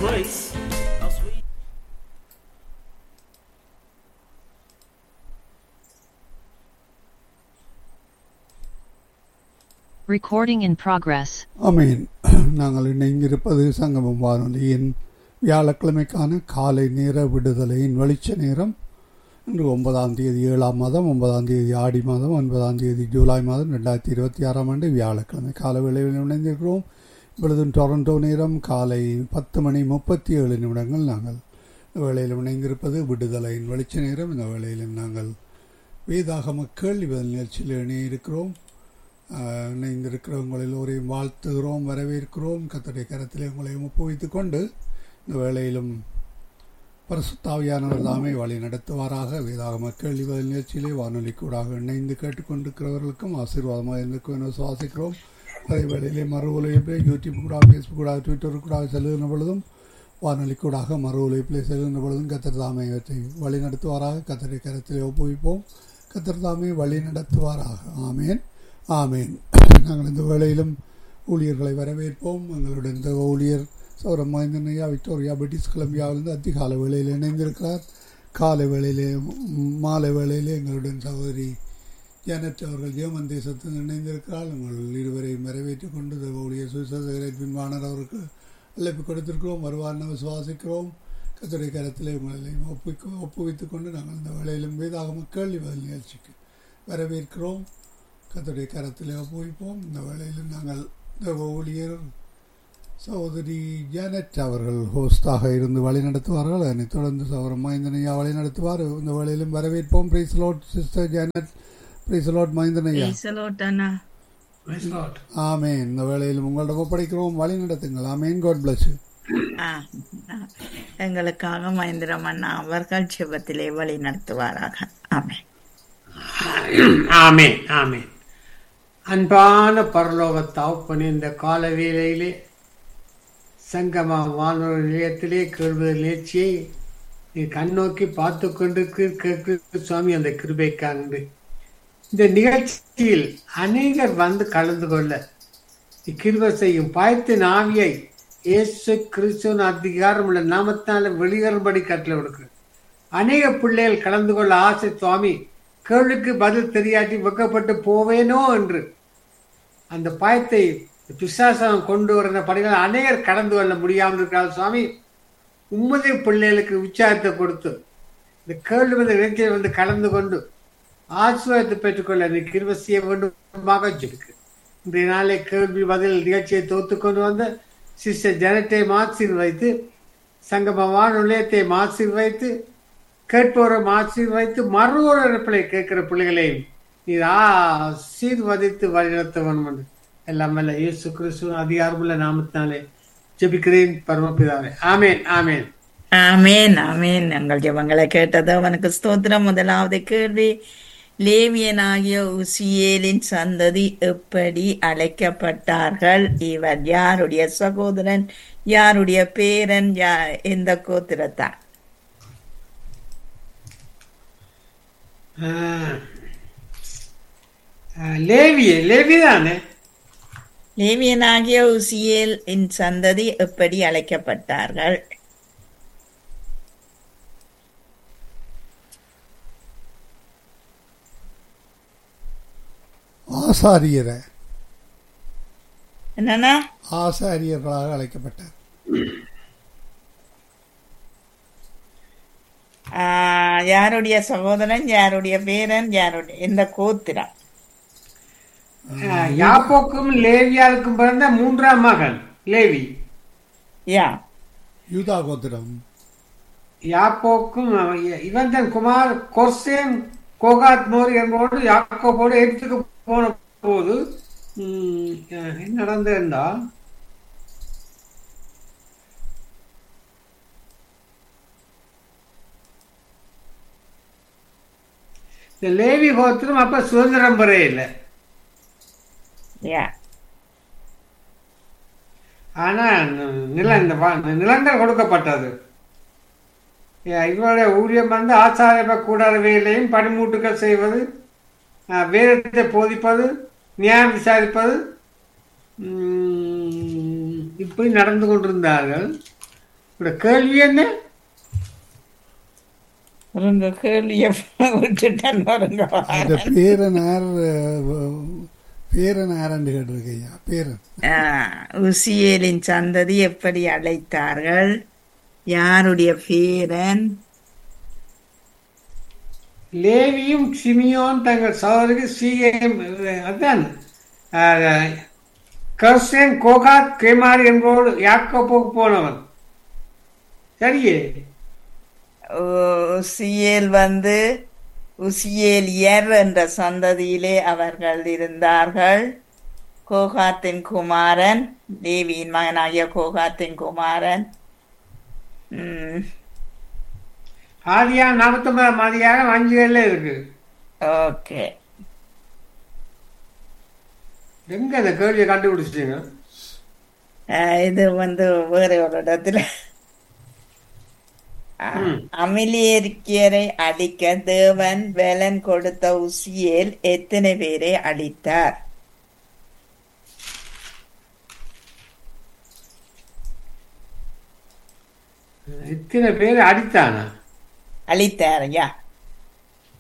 voice. How sweet. Recording in progress. ஆமீன் நாங்கள் இணைந்திருப்பது சங்கமம் வானொலியின் வியாழக்கிழமைக்கான காலை நேர விடுதலையின் வெளிச்ச நேரம் இன்று ஒன்பதாம் தேதி ஏழாம் மாதம் ஒன்பதாம் தேதி ஆடி மாதம் ஒன்பதாம் தேதி ஜூலை மாதம் ரெண்டாயிரத்தி இருபத்தி ஆறாம் ஆண்டு வியாழக்கிழமை கால வேளையில் இணைந்திருக்கிறோம் இப்பொழுது டொரண்டோ நேரம் காலை பத்து மணி முப்பத்தி ஏழு நிமிடங்கள் நாங்கள் இந்த வேளையில் இணைந்திருப்பது விடுதலையின் வெளிச்ச நேரம் இந்த வேளையில் நாங்கள் வேதாகம கேள்வி பதில் நிகழ்ச்சியில் இணையிருக்கிறோம் ஆஹ் இணைந்திருக்கிற உங்கள் எல்லோரையும் வாழ்த்துகிறோம் வரவேற்கிறோம் கத்தருடைய கரத்திலே உங்களையும் ஒப்புவித்துக் கொண்டு இந்த வேளையிலும் பரிசுத்தாவியானவர் தாமே வழி நடத்துவாராக வேதாகம கேள்வி பதில் நிகழ்ச்சியிலே வானொலி கூடாக இணைந்து கேட்டுக்கொண்டிருக்கிறவர்களுக்கும் ஆசீர்வாதமாக இருந்திருக்கும் என சுவாசிக்கிறோம் அதே வேளையிலே மறு உலகிலே யூடியூப் கூட ஃபேஸ்புக் கூட ட்விட்டர் கூட செல்லுகின்ற பொழுதும் வானொலி கூடாக மறு உலகிலே செல்கின்ற பொழுதும் கத்தர் தாமே இவற்றை வழி நடத்துவாராக கத்தருடைய கரத்திலே ஒப்புவிப்போம் கத்தர் தாமே வழி நடத்துவாராக ஆமேன் ஆமேன் நாங்கள் இந்த வேளையிலும் ஊழியர்களை வரவேற்போம் எங்களுடைய இந்த ஊழியர் சௌரம் மைந்தனையா விக்டோரியா பிரிட்டிஷ் கொலம்பியாவிலிருந்து அதிகால வேளையில் இணைந்திருக்கிறார் காலை வேளையிலே ம், மாலை வேளையிலே எங்களுடன் சகோதரி ஜானட் அவர்கள் ஜெர்மன் தேசத்தில் இணைந்திருக்கிறார் உங்கள் இருவரையும் வரவேற்றுக் கொண்டு இந்த ஊழியர் சுவிசேஷகரை பின்வாணர் அவருக்கு அழைப்பு கொடுத்திருக்கிறோம் வருவார்னு விசுவாசிக்கிறோம் கத்துடைய கரத்திலே உங்களை ஒப்புவிக்க ஒப்புவித்துக் கொண்டு நாங்கள் இந்த வேளையிலும் வேதாகம கேள்வி பதில் நிகழ்ச்சிக்கு வரவேற்கிறோம் கத்துடைய கரத்தில் ஒப்புவிப்போம் இந்த வேளையில் நாங்கள் இந்த ஊழியர் சகோதரி ஜானட் அவர்கள் ஹோஸ்டாக இருந்து வழி நடத்துவார்கள் அதனைத் தொடர்ந்து சகோதரன் மைந்தனையா வழி நடத்துவார் இந்த வேளையிலும் வரவேற்போம் praise Lord sister Janet praise Lord மைந்தனையா Praise the Lord, அண்ணா. Praise Lord. ஆமேன் இந்த வேளையிலும் உங்களிடம் ஒப்படைக்கிறோம் வழி நடத்துங்கள் ஆமேன் காட் பிளஸ் ஆ, ஆ. எங்களுக்காக மகேந்திரம் அண்ணா அவர்கள் செபத்திலே வழி நடத்துவாராக ஆமென் ஆமென் ஆமென் அன்பான பரலோக தாப்பனே இந்த கால வேளையிலே சங்கமா வானொலி நிலையத்திலே கேள்வி நிகழ்ச்சியை நீ கண்ணோக்கி பார்த்து கொண்டிருக்கு கேட்கு சுவாமி அந்த கிருபைக்காண்டு இந்த நிகழ்ச்சியில் அநேகர் வந்து கலந்து கொள்ள கிருபை செய்யும் பாய்த்தின் ஆவியை இயேசு கிறிஸ்துவின் அதிகாரம் உள்ள நாமத்தால வெளியேறும்படி கட்டளை கொடுக்கு அநேக பிள்ளைகள் கலந்து கொள்ள ஆசை சுவாமி கேள்விக்கு பதில் தெரியாட்டி வெக்கப்பட்டு போவேனோ என்று அந்த பயத்தை பிசாசம் கொண்டு வருகிற பணிகள் அநேகர் கடந்து கொள்ள முடியாமல் இருக்கிறார் சுவாமி உம்மதே பிள்ளைகளுக்கு உற்சாகத்தை கொடுத்து இந்த கேள்வி வந்து நிகழ்ச்சியில் வந்து கலந்து கொண்டு ஆசீர்வாதத்தை பெற்றுக்கொள்ள நீ கிருபை செய்ய வேண்டுமாக இருக்கு இன்றைய நாளை கேள்வி பதில் நிகழ்ச்சியை தொகுத்து கொண்டு வந்த சிஸ்டர் ஜனத்தை மாசீர் வைத்து சங்கம வானொலியத்தை மாசீர் வைத்து கேட்பவரை மாசீர் வைத்து மறு ஒரு பிள்ளை கேட்கிற பிள்ளைகளையும் நீர் ஆசீர்வதித்து வழிநடத்த வேண்டும் என்று எல்லாம் வல்ல இயேசு கிறிஸ்துவ அதிகாரமுள்ள நாமத்தினாலே ஜெபிக்கிறேன் பரமபிதாவே ஆமேன் ஆமேன் ஆமென் ஆமென் எங்கள் ஜெபங்களை கேட்டது அவனுக்கு ஸ்தோத்திரம் முதலாவது கேள்வி லேவியனாகிய உசியேலின் சந்ததி எப்படி அழைக்கப்பட்டார்கள் இவர் யாருடைய சகோதரன் யாருடைய பேரன் யா எந்த கோத்திரத்தார் ஆஹ். ஆஹ், லேவியே லேவி தானே லேவியனாகிய உசியேல் இன் சந்ததி எப்படி அழைக்கப்பட்டார்கள் ஆசாரியரை என்னன்னா ஆசாரியர்களாக அழைக்கப்பட்டார் ஆஹ், யாருடைய சகோதரன் யாருடைய பேரன் யாருடைய எந்த கோத்திரம் ஆஹ், யாப்போக்கும் லேவியாருக்கும் பிறந்த மூன்றாம் மகன் லேவி யா யூதா கோத்திரம் யாப்போக்கும் அவன் இவன் தன் குமார் கொர்சேம் கோகாத் மோரி என்போடு யாக்கோபோடு எகிப்துக்கு போன போது ம், அஹ், என்ன நடந்திருந்தா இந்த லேவி கோத்திரம் அப்ப சுதந்திரம் பெற இல்லை யா ஆனா நில இந்த வா- நிலங்கள் கொடுக்கப்பட்டது ஏ, இவருடைய ஊழியம் வந்து ஆச்சாரிய கூடாத வேலையும் பணிமூட்டுகள் செய்வது அஹ், வேதத்தை போதிப்பது நியாயம் விசாரிப்பது உம், இப்படி நடந்து கொண்டிருந்தார்கள் உங்களோட கேள்வி என்ன உங்க கேள்வியை விட்டுட்டேன் பாருங்க அந்த பேரன் யார் பேரன் யாரண்டு கேட்டிருக்கு ஐயா பேரன் ஆ, உசியேலின் சந்ததி எப்படி அழைத்தார்கள் யாருடைய பேரன் லேவியும் சிமியோன் தங்கள் சகோதரி சீகம் அதான் கர்சேன் கோகாத் கேமார் என்போடு யாக்கோப்புக்கு போனவன் சரியே உ- உசியேல் வந்து உசியேலியர் என்ற சந்ததியிலே அவர்கள் இருந்தார்கள் கோகாத்தின் குமாரன் தேவியின் மகனாகிய கோகாத்தின் குமாரன் ம், ஆதியா நாற்பத்தொன்பதாம் அதிகாரம் அஞ்சு ஏழுல இருக்கு ஓகே எங்க இந்த கேள்வியை கண்டுபிடிச்சிட்டீங்க அஹ் இது வந்து வேற ஒரு இடத்துல அஹ், ம். அமிலேரிக்கியரை அழிக்க தேவன் வேலன் கொடுத்த உசியேல் எத்தனை பேரை அழித்தார் இத்தனை பேர் அடித்தானா அழித்தார் ஐயா